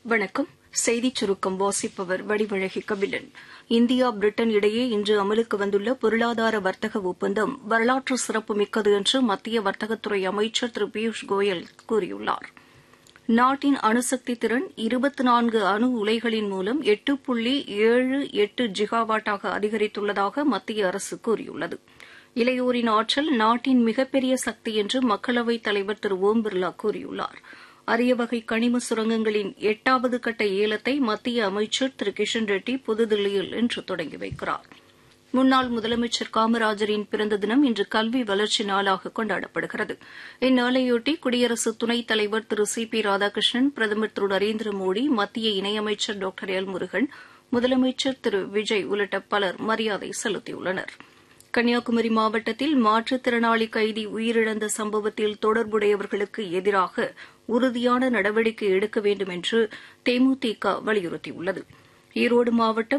வணக்கம் செய்திச் சுருக்கம் வாசிப்பவர் வடிவழகி கபிலன் இந்தியா பிரிட்டன் இடையே இன்று அமலுக்கு வந்துள்ள பொருளாதார வர்த்தக ஒப்பந்தம் வரலாற்று சிறப்புமிக்கது என்று மத்திய வர்த்தகத்துறை அமைச்சர் திரு பியூஷ் கோயல் கூறியுள்ளார் நாட்டின் அணுசக்தி திறன் இருபத்தி நான்கு அணு உலைகளின் மூலம் எட்டு புள்ளி ஏழு எட்டு ஜிகாவாட்டாக அதிகரித்துள்ளதாக மத்திய அரசு கூறியுள்ளது இளையோரின் ஆற்றல் நாட்டின் மிகப்பெரிய சக்தி என்று மக்களவைத் தலைவர் திரு ஓம் பிர்லா கூறியுள்ளார் அரிய வகை கனிம சுரங்கங்களின் எட்டாவது கட்ட ஏலத்தை மத்திய அமைச்சர் திரு கிஷன் ரெட்டி புதுதில்லியில் இன்று தொடங்கி வைக்கிறார் முன்னாள் முதலமைச்சர் காமராஜரின் பிறந்த தினம் இன்று கல்வி வளர்ச்சி நாளாக கொண்டாடப்படுகிறது இந்நாளையொட்டி குடியரசு துணைத் தலைவர் திரு சி பி ராதாகிருஷ்ணன் பிரதமர் திரு நரேந்திர மோடி மத்திய இணையமைச்சர் டாக்டர் எல் முருகன் முதலமைச்சர் திரு விஜய் உள்ளிட்ட பலர் மரியாதை செலுத்தியுள்ளனா் கன்னியாகுமரி மாவட்டத்தில் மாற்றுத்திறனாளி கைதி உயிரிழந்த சம்பவத்தில் தொடர்புடையவர்களுக்கு எதிராக உறுதியான நடவடிக்கை எடுக்க வேண்டும் என்று தேமுதிக வலியுறுத்தியுள்ளது ஈரோடு மாவட்டம்